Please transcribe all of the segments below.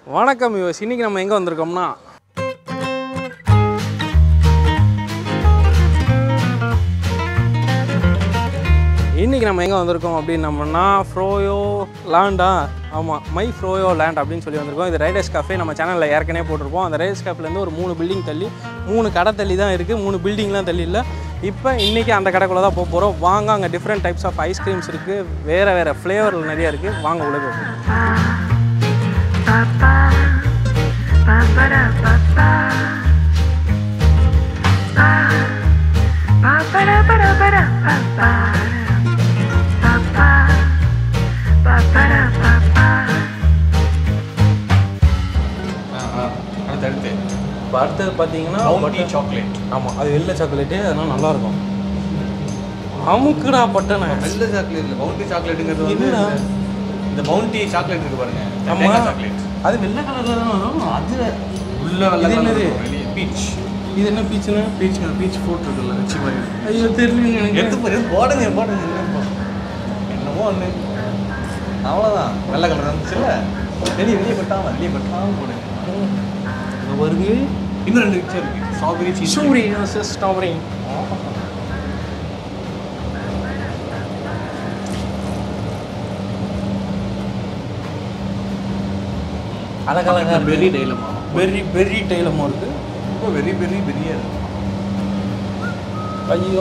வணக்கம் யுவஸ் இன்னைக்கு நம்ம எங்கே வந்திருக்கோம்னா இன்னைக்கு நம்ம எங்கே வந்திருக்கோம் அப்படின்னம்னா ஃப்ரோயோ லேண்டா ஆமாம் மை ஃப்ரோயோ லேண்ட் அப்படின்னு சொல்லி வந்திருக்கோம் இது ரைடர்ஸ் காஃபே நம்ம சேனலில் ஏற்கனவே போட்டிருப்போம் அந்த ரைடர்ஸ் காஃபேலேருந்து ஒரு மூணு பில்டிங் தள்ளி மூணு கடை தள்ளி தான் இருக்குது மூணு பில்டிங்லாம் தள்ளி இல்லை இப்போ இன்றைக்கி அந்த கடைக்குள்ளே தான் போக போகிறோம் வாங்க அங்கே டிஃப்ரெண்ட் டைப்ஸ் ஆஃப் ஐஸ்கிரீம்ஸ் இருக்குது வேறு வேறு ஃப்ளேவரில் நிறைய இருக்குது வாங்க உள்ள போய் அடுத்தடுத்து இப்போ அடுத்தது பார்த்தீங்கன்னா பவுண்டி சாக்லேட் ஆமாம் அது வெள்ளை சாக்லேட்டு அதெல்லாம் நல்லாயிருக்கும் அமுக்குடா பட்டனை வெள்ளை சாக்லேட் இல்லை பவுண்டி சாக்லேட்டுங்கிறது வந்து என்னடா? இந்த பவுண்டி சாக்லேட் இருக்கு பாருங்க ஆமா தேங்காய் சாக்லேட் அது வெள்ளை கலரில் தானே வரும் அது உள்ள இது என்னது? பீச் இது என்ன பீச்சுன்னு பீச் பீச் ஃபோர்ட் இருக்குல்ல வச்சு மாதிரி ஐயோ தெரியல எனக்கு எடுத்து போய் போடுங்க போடுங்க என்னப்பா என்னமோ ஒன்று அவ்வளோதான் வெள்ளை கலர் இருந்துச்சுல்ல வெளியே வெளியே பட்டாம வெளியே பட்டாம போடுங்க இங்க வருது இன்னும் ரெண்டு பிக்சர் இருக்கு ஸ்ட்ராபெரி சீஸ் சூரி ஸ்ட்ராபெரி அழகழகா பெரிய டைலமா பெரி பெரி டைலமாக இருக்குது ரொம்ப வெரி வெரி பெரிய இருக்கு ஐயோ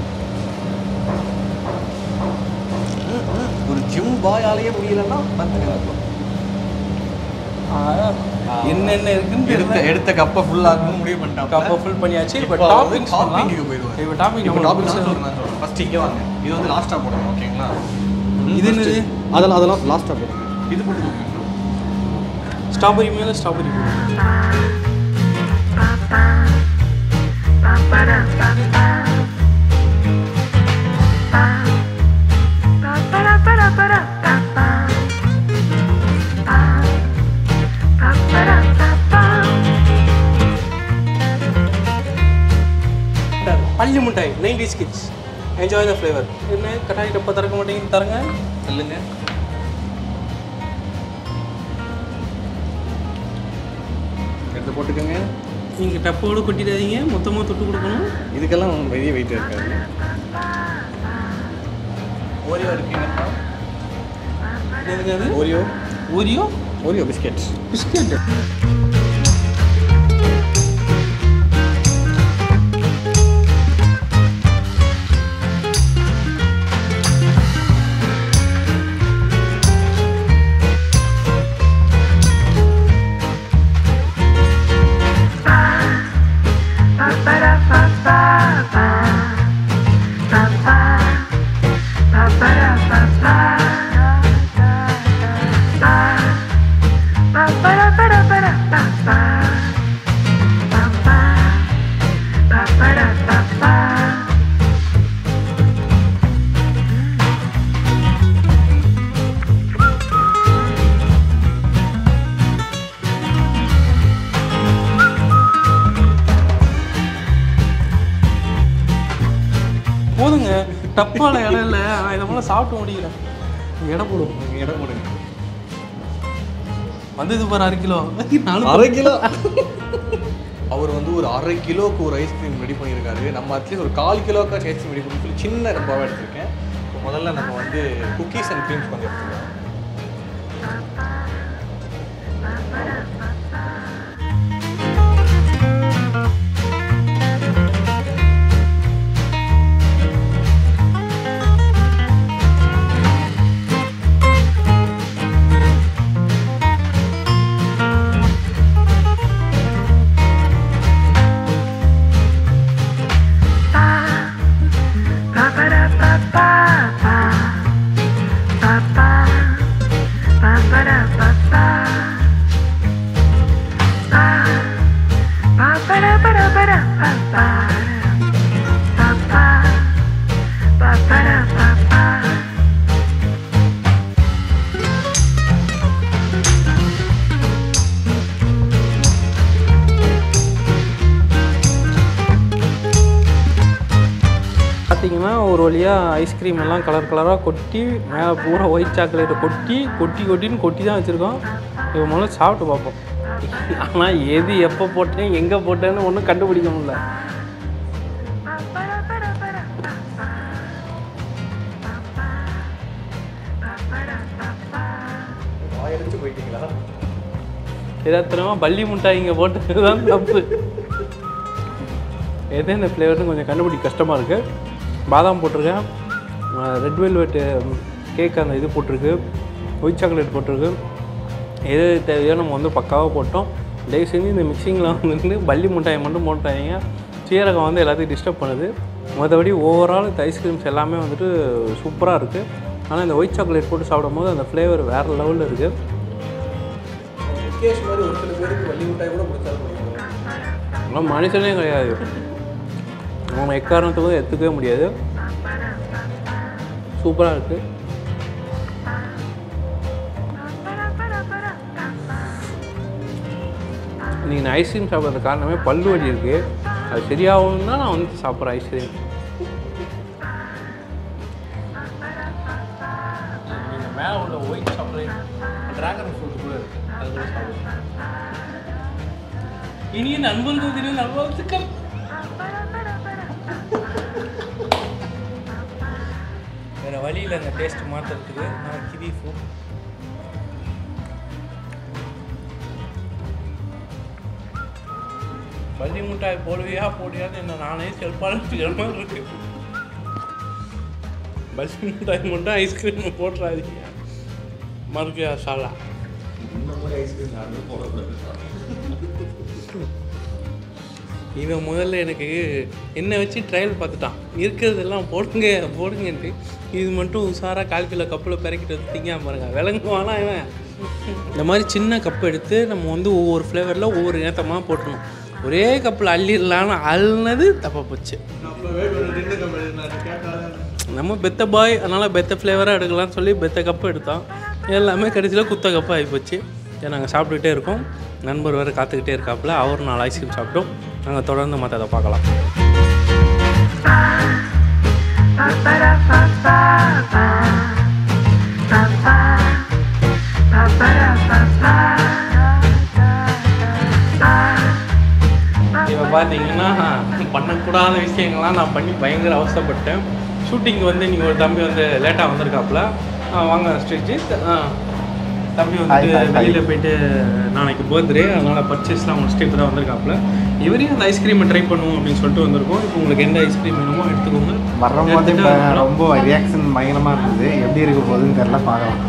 ஒரு ஜிம் பாயாலேயே முடியலன்னா பார்த்துக்கலாம் ஆ, என்னென்ன இருக்குன்னு எடுத்த தெரியல எடுத்த கப்பை ஃபுல் ஆகணும் முடிவு பண்ணிட்டாங்க கப்பை ஃபில் பண்ணியாச்சு இப்போ இப்போ டாப்பிங்ஸ் டாப்பிங்க்கு போயிடுவாங்க இப்போ டாப்பிங் இப்போ டாபிக் நான் நம்ம சொல்றேன் நான் சொல்றேன் ஃபர்ஸ்ட் இங்கே வாங்க இது வந்து லாஸ்ட்டாக போடணும் ஓகேங்களா இது என்னது? அதெல்லாம் அதெல்லாம் லாஸ்ட்டாக போடுங்க இது போட்டு ஸ்ட்ராபெரி மேலே ஸ்ட்ராபெரி போடுங்க பள்ளி மிட்டாய் nineties kids enjoy the flavour என்ன கட்டாய் டப்பா திறக்க மாட்டேங்குது தரங்க சொல்லுங்க எடுத்து போட்டுக்கோங்க நீங்கள் டப்போடு கொட்டிடாதீங்க மொத்தமாக தொட்டு கொடுக்கணும் இதுக்கெல்லாம் பெரிய வெயிட் இருக்காது ஓரியோ இருக்குங்கப்பா எதுங்க அது Oreo Oreo Oreo biscuit biscuit போதுங்க டப்பால இடம் இல்லை நான் இதை போல சாப்பிட்டு முடியல இடம் போடும் இடம் போடுங்க வந்தது பாரு அரை கிலோ நானும் அரை கிலோ அவர் வந்து ஒரு அரை கிலோவுக்கு ஒரு ஐஸ்கிரீம் ரெடி பண்ணியிருக்காரு நம்ம அட்லீஸ்ட் ஒரு கால் கிலோக்காச்சும் ஐஸ்கிரீம் ரெடி பண்ணி சொல்லி சின்ன டப்பாவாக எடுத்திருக்கேன் இப்போ முதல்ல நம்ம வந்து குக்கீஸ் அண்ட் க்ரீம்ஸ் கொஞ்சம் எடுத்துக்கலாம் பார்த்தீங்கன்னா ஒரு வழியாக ஐஸ்கிரீம் எல்லாம் கலர் கலராக கொட்டி மேலே பூரா ஒயிட் சாக்லேட்டை கொட்டி கொட்டி கொட்டின்னு கொட்டி தான் வச்சுருக்கோம் இது முதல்ல சாப்பிட்டு பார்ப்போம் ஆனால் எது எப்போ போட்டேன் எங்கே போட்டேன்னு ஒன்றும் கண்டுபிடிக்க முடியல வாயடிச்சு போயிட்டீங்களா எதாத்திரமா பள்ளி முட்டாய் இங்கே போட்டது தான் தப்பு எது இந்த ஃப்ளேவர்னு கொஞ்சம் கண்டுபிடிக்க கஷ்டமாக இருக்குது பாதாம் போட்டிருக்கேன் ரெட் வெல்வெட்டு கேக் அந்த இது போட்டிருக்கு ஒயிட் சாக்லேட் போட்டிருக்கு எது தேவையோ நம்ம வந்து பக்காவாக போட்டோம் தயவு செஞ்சு இந்த மிக்சிங்கில் வந்து பள்ளி முட்டாயை மட்டும் போட்டாங்க சீரகம் வந்து எல்லாத்தையும் டிஸ்டர்ப் பண்ணுது மற்றபடி ஓவரால் இந்த ஐஸ்கிரீம்ஸ் எல்லாமே வந்துட்டு சூப்பராக இருக்குது ஆனால் இந்த ஒயிட் சாக்லேட் போட்டு சாப்பிடும்போது அந்த ஃப்ளேவர் வேறு லெவலில் இருக்குது முகேஷ் மாதிரி ஒரு சில பேருக்கு வள்ளி மிட்டாய் கூட பிடிச்சா பிடிக்கும் ஆனால் மனுஷனே கிடையாது அவங்க எக்காரணத்துக்கும் எடுத்துக்கவே முடியாது சூப்பராக இருக்குது நீங்கள் நான் ஐஸ்கிரீம் சாப்பிட்றது காரணமே பல்லு வலி இருக்குது அது சரியாகணும் தான் நான் வந்து சாப்பிட்றேன் ஐஸ்கிரீம் நீங்கள் மேலே உள்ள ஒயிட் சாக்லேட் ட்ராகன் ஃப்ரூட் கூட இருக்குது அது கூட சாப்பிடுவேன் இனிய நண்பர்கள் தின நல்வாழ்த்துக்கள் வேற வழியில் அந்த டேஸ்ட் மாற்றுறதுக்கு நான் கிவி ஃப்ரூட் பள்ளி மிட்டாய் போடுவியா போடுவியான்னு என்ன நானே செல்பாடுற மாதிரி இருக்கு பள்ளி மிட்டாய் மட்டும் ஐஸ்கிரீம் போட்டுறாதீங்க மறுக்கையா சாலா இந்த மாதிரி ஐஸ்கிரீம் யாருமே போடக்கூடாது இவன் முதல்ல எனக்கு என்னை வச்சு ட்ரையல் பார்த்துட்டான் இருக்கிறதெல்லாம் போடுங்க போடுங்கன்ட்டு இது மட்டும் உஷாராக கால் கிலோ கப்பில் பிறக்கிட்டு வந்து திங்காம பாருங்க விளங்குவானா இவன் இந்த மாதிரி சின்ன கப் எடுத்து நம்ம வந்து ஒவ்வொரு ஃப்ளேவரில் ஒவ்வொரு ஏத்தமாக போட்டணும் ஒரே கப்பில் அள்ளிடலான்னு அள்ளினது தப்பாக போச்சு நம்ம பெத்த பாய் அதனால் பெத்த ஃப்ளேவராக எடுக்கலாம்னு சொல்லி பெத்த கப்பு எடுத்தோம் எல்லாமே கடைசியில் குத்த கப்பு ஆகிப்போச்சு இதை நாங்கள் சாப்பிட்டுக்கிட்டே இருக்கோம் நண்பர் வேறு காத்துக்கிட்டே இருக்காப்புல அவர் நாலு ஐஸ்கிரீம் சாப்பிட்டோம் நாங்கள் தொடர்ந்து மற்றதை பார்க்கலாம் இப்போ பார்த்தீங்கன்னா பண்ணக்கூடாத விஷயங்கள்லாம் நான் பண்ணி பயங்கர அவசரப்பட்டேன் ஷூட்டிங் வந்து நீங்கள் ஒரு தம்பி வந்து லேட்டாக வந்திருக்காப்புல ஆ, வாங்க ஸ்ட்ரிட்ஜித் தம்பி வந்துட்டு வெளியில் போயிட்டு நாளைக்கு பர்த்டே அதனால் பர்ச்சேஸ்லாம் முடிச்சுட்டு இப்போ தான் வந்திருக்காப்புல இவரையும் அந்த ஐஸ்கிரீமை ட்ரை பண்ணுவோம் அப்படின்னு சொல்லிட்டு வந்திருக்கோம் இப்போ உங்களுக்கு எந்த ஐஸ்கிரீம் வேணுமோ எடுத்துக்கோங்க வரும்போது எடுத்துட்டு இப்போ அப்புறம் ரொம்ப ரியாக்ஷன் பயங்கரமாக இருந்தது எப்படி இருக்க போகுதுன்னு தெரில பார்க்கலாம்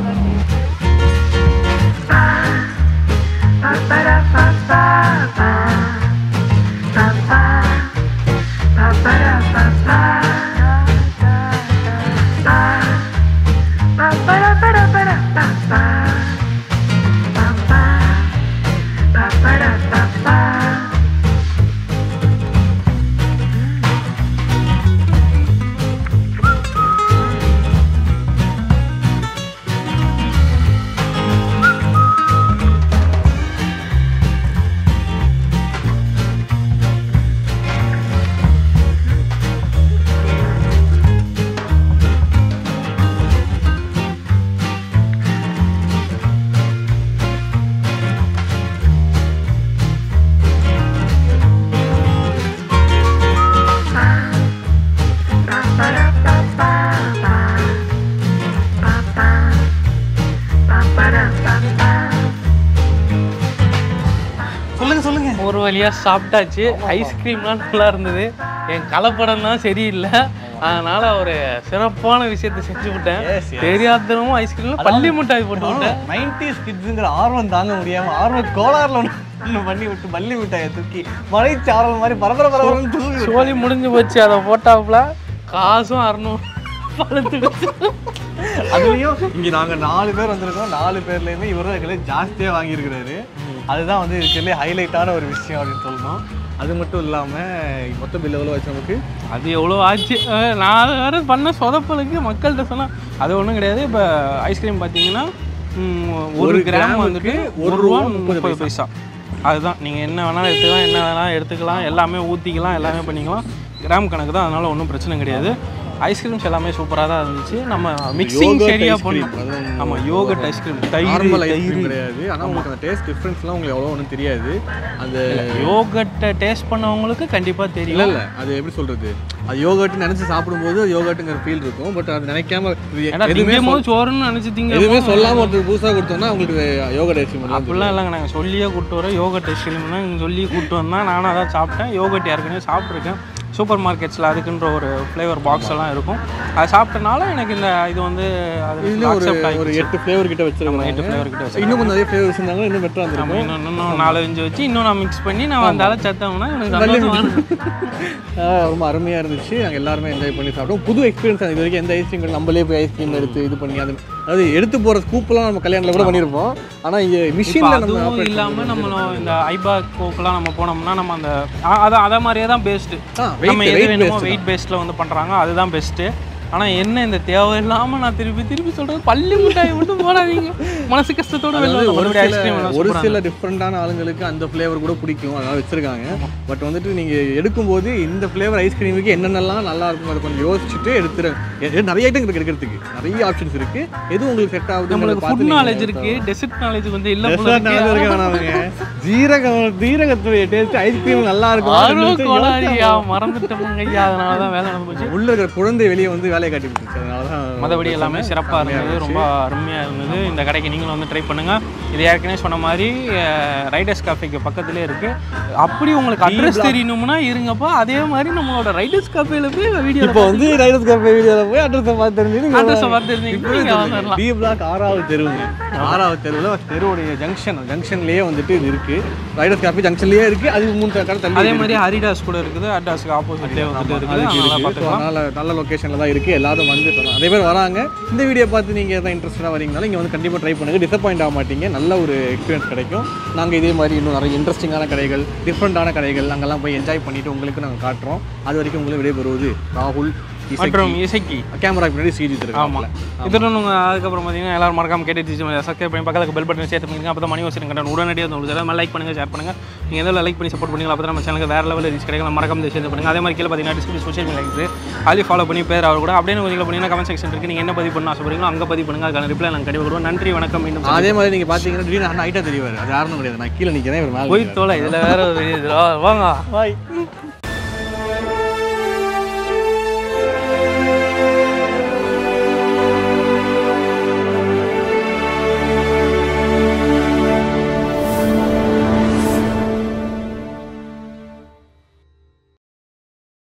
சொல்லுங்க சொல்லுங்க ஒரு வழியாக சாப்பிட்டாச்சு ஐஸ்கிரீம்லாம் நல்லா இருந்தது என் கலப்படம் தான் சரியில்லை அதனால ஒரு சிறப்பான விஷயத்தை செஞ்சு விட்டேன் Yes, yes. தெரியாதனமும் ஐஸ்கிரீம்ல பள்ளி மிட்டாய் போட்டு விட்டேன் நைன்டிஸ் கிட்ஸுங்கிற ஆர்வம் தாங்க முடியாம ஆர்வ கோளாறுல ஒண்ணு ஒண்ணு பண்ணி விட்டு பள்ளி மிட்டாயை தூக்கி மலைச்சாரல் மாதிரி பரபர பரபரன்னு தூவி விட்டு- சோழி முடிஞ்சு போச்சு அதை போட்டாப்புல காசும் அறநூறு பழுத்துக்கிச்சு அதுலயும் இங்க நாங்க நாலு பேர் வந்திருக்கோம் நாலு பேர்லயுமே இவர் தான் இருக்கிறது ஜாஸ்தியா வாங்கியிருக்கிறாரு அதுதான் வந்து இருக்கிறதுலே ஹைலைட்டான ஒரு விஷயம் அப்படின்னு சொல்லணும் அது மட்டும் இல்லாம மொத்த பில் எவ்வளோ வச்சு நமக்கு அது எவ்வளோ ஆச்சு அஹ் நான் வேறு பண்ண சொதப்பலுக்கு மக்கள்கிட்ட சொன்னால் அது ஒன்றும் கிடையாது இப்போ ஐஸ்கிரீம் பார்த்தீங்கன்னா ம், ஒரு ஒரு கிராம் கிராமுக்கு வந்துட்டு ஒரு ஒரு ரூபா ரூபா முப்பது முப்பது பைசா அதுதான் நீங்கள் என்ன வேணாலும் எடுத்துக்கலாம் என்ன வேணாலும் எடுத்துக்கலாம் எல்லாமே ஊற்றிக்கலாம் எல்லாமே பண்ணிக்கலாம் கிராம் கணக்கு தான் அதனால் ஒன்றும் பிரச்சனை கிடையாது ஐஸ்கிரீம்ஸ் எல்லாமே சூப்பராக தான் இருந்துச்சு நம்ம மிக்சிங் Yogurt சரியாக ice பண்ணி cream, அதுவும் ஆமாம் யோகட் ஐஸ்கிரீம் தயிர் நார்மல் ஐஸ்கிரீம் தயிர் கிடையாது ஆனால் உங்களுக்கு அந்த டேஸ்ட் டிஃப்ரென்ஸ்லாம் உங்களுக்கு எவ்வளோ ஒன்றும் தெரியாது அந்த யோகட்டை டேஸ்ட் பண்ணவங்களுக்கு கண்டிப்பாக இல்லை தெரியும் இல்லை அது எப்படி சொல்கிறது அது யோகர்ட்னு நினச்சி சாப்பிடும்போது யோகர்ட்டுங்கிற ஃபீல் இருக்கும் பட் அது நினைக்காம இது ஏன்னா எதுவுமே திங்கும் போது சோறுன்னு நினச்சி திங்க எதுவுமே சொல்லாமல் ஒருத்தர் புதுசாக கொடுத்தோம்னா உங்களுக்கு யோகட் ஐஸ்கிரீம் வந்து அப்படிலாம் இல்லைங்க நாங்கள் சொல்லியே கூப்பிட்டு வரோம் யோகட் ஐஸ்கிரீம் தான் சொல்லி கூப்பிட்டு வந்தேன் நானும் அதான் சாப்பிட்டேன் யோகட் ஏற்கனவே சாப்பிட்ருக்கேன் சூப்பர் மார்க்கெட்ஸில் அதுக்குன்ற ஒரு ஃப்ளேவர் பாக்ஸ் எல்லாம் இருக்கும் அது சாப்பிட்டனால எனக்கு இந்த இது வந்து அது இதுல ஒரு accept ஒரு ஆகிடுச்சு. எட்டு ஃப்ளேவர் கிட்ட எட்டு வச்சிருக்காங்க ஃப்ளேவர் கிட்ட வச்சு இன்னும் கொஞ்சம் நிறைய ஃப்ளேவர் வச்சிருந்தாங்க இன்னும் பெட்டராக நம்ம இருந்திருக்கும் இன்னும் இன்னும் நாலு அஞ்சு வச்சு இன்னும் நான் மிக்ஸ் பண்ணி நான் வந்தால சத்தம்னா எனக்கு சந்தோஷமா இருக்கு. ஆ, ரொம்ப அருமையாக இருந்துச்சு நாங்கள் எல்லாருமே என்ஜாய் பண்ணி சாப்பிட்டோம் புது எக்ஸ்பீரியன்ஸ் இது வரைக்கும் எந்த ஐஸ்கிரீம் நம்மளே போய் ஐஸ்கிரீம் எடுத்து இது பண்ணி அது அதாவது எடுத்து போகிற ஸ்கூப்லாம் நம்ம கல்யாணத்தில் கூட பண்ணியிருப்போம் ஆனால் இங்கே இப்போ மிஷினில் நம்ம அதுவும் operate இல்லாமல் நம்மளும் இந்த ஐபா கோக்கெலாம் நம்ம போனோம்னா நம்ம அந்த அ- அதான் அதை மாதிரியே தான் பேஸ்ட்டு ஆ, weight- நம்ம எது weight வேணுமோ based வெயிட் பேஸ்டில் வந்து பண்ணுறாங்க அதுதான் பெஸ்ட்டு ஆனால் என்ன இந்த தேவையில்லாமல் நான் திருப்பி திருப்பி சொல்கிறது பள்ளி மிட்டாய் மட்டும் போடாதீங்க மனசு கஷ்டத்தோட வெளில அதாவது ஒரு சில ஐஸ்கிரீம் ஒரு சில டிஃப்ரெண்டான ஆளுங்களுக்கு அந்த ஃப்ளேவர் கூட பிடிக்கும் அதனால வச்சிருக்காங்க பட் வந்துட்டு நீங்கள் எடுக்கும்போது இந்த ஃப்ளேவர் ஐஸ்கிரீமுக்கு என்னென்னலாம் நல்லா இருக்கும் அதை கொஞ்சம் யோசிச்சுட்டு எடுத்துரு எ- நிறைய ஐட்டம் இருக்கு எடுக்கிறதுக்கு நிறைய ஆப்ஷன்ஸ் இருக்கு எது உங்களுக்கு செட் ஆகுது நம்மளுக்கு ஃபுட் நாலேஜ் இருக்கு டெசர்ட் நாலேஜ் வந்து இல்ல போல இருக்கு. ஜீரகம் ஜீரகத்துடைய டேஸ்ட் ஐஸ்கிரீம் நல்லா ஆர்வ இருக்கும் கோளாறியா மறந்துட்டோம் ஐயா அதனால தான் வேலை நடந்து போச்சு உள்ள இருக்கிற குழந்தை வெளியே வந்து வேலையை காட்டி விட்டுருச்சு அதனால தான் மற்றபடி எல்லாமே சிறப்பாக இருந்தது ரொம்ப அருமையாக இருந்தது இந்த கடைக்கு நீங்களும் வந்து ட்ரை பண்ணுங்கள் இது ஏற்கனவே சொன்ன மாதிரி ரைடர்ஸ் காஃபேக்கு பக்கத்துலேயே இருக்குது அப்படி உங்களுக்கு அட்ரஸ் தெரியணும்னா இருங்கப்பா அதே மாதிரி நம்மளோட ரைடர்ஸ் காஃபேல போய் வீடியோ இப்போ வந்து ரைடர்ஸ் கஃபே வீடியோவில் போய் அட்ரஸை பார்த்து தெரிஞ்சு அட்ரஸை பார்த்து இருந்தீங்கன்னா நீங்கள் வந்துடலாம் டி பிளாக் ஆறாவது தெருவுங்க ஆறாவது தெருவில் தெருவுடைய ஜங்ஷன் ஜங்ஷன்லேயே வந்துட்டு இது இருக்கு ரைடர்ஸ் காஃபி ஜங்ஷன்லேயே இருக்கு அது மூணு கடை தள்ளி அதே மாதிரி ஹரிடாஸ் கூட இருக்குது அட்ராஸ்க்கு ஆப்போசிட்லேயே வந்துட்டு இருக்குது அதுக்கு அதனால இருக்கு ஸோ பார்த்துக்கலாம் அதனால நல்ல லொக்கேஷனில் தான் இருக்குது எல்லாரும் வந்து சொல்லலாம் அதே பேர் வராங்க இந்த வீடியோ பார்த்து நீங்கள் எதாவது இன்ட்ரெஸ்டாக வரீங்கனாலும் இங்கே வந்து கண்டிப்பாக ட்ரை பண்ணுங்கள் டிசப்பாயிண்ட் ஆக மாட்டீங்க நல்ல ஒரு எக்ஸ்பீரியன்ஸ் கிடைக்கும் நாங்கள் இதே மாதிரி இன்னும் நிறைய இன்ட்ரெஸ்டிங்கான கடைகள் டிஃப்ரெண்ட்டான கடைகள் அங்கெல்லாம் போய் என்ஜாய் பண்ணிட்டு உங்களுக்கு நாங்கள் காட்டுறோம் அது வரைக்கும் உங்களுக்கு விடைபெறுவது ராகுல் மற்றும் இசைக்கு கேமரா பின்னாடி சீரிஸ் ஆமாம் இதோட நீங்கள் அதுக்கப்புறம் பார்த்தீங்கன்னா எல்லாரும் மறக்காம கேட்டு சப்ஸ்கிரைப் பண்ணி பக்கத்துக்கு பெல் பட்டன் சேர்த்து பண்ணிங்க அப்போ தான் மணி வசதி கண்டன் உடனடியாக வந்து உங்களுக்கு எல்லாமே லைக் பண்ணுங்கள் ஷேர் பண்ணுங்கள் நீங்கள் எதில் லைக் பண்ணி சப்போர்ட் பண்ணீங்களா அப்போ தான் நம்ம சேனலுக்கு வேறு லெவலில் ரீச் கிடைக்கும் மறக்காம சேர்த்து பண்ணுங்கள் அதே மாதிரி கீழே பார்த்தீங்கன்னா டிஸ்கிரிப்ஷன் சோஷியல் மீடியா இருக்குது அதுலேயும் ஃபாலோ பண்ணி பேர் அவர் கூட அப்படியே கொஞ்சம் பண்ணீங்கன்னா கமெண்ட் செக்ஷன் இருக்குது நீங்கள் என்ன பதிவு பண்ண ஆசைப்படுறீங்களோ அங்கே பதிவு பண்ணுங்கள் அதுக்கான ரிப்ளை நாங்கள் கண்டிப்பாக கொடுவோம் நன்றி வணக்கம் மீண்டும் அதே மாதிரி நீங்கள் பார்த்தீங்கன்னா திடீர்னு ஐட்டம் தெரியாது அது யாருன்னு கிடையாது நான் கீழே நிற்கிறேன் இவர் மேலே போய் தோலை இதில் வேறு ஒரு இது. வாங்க பாய்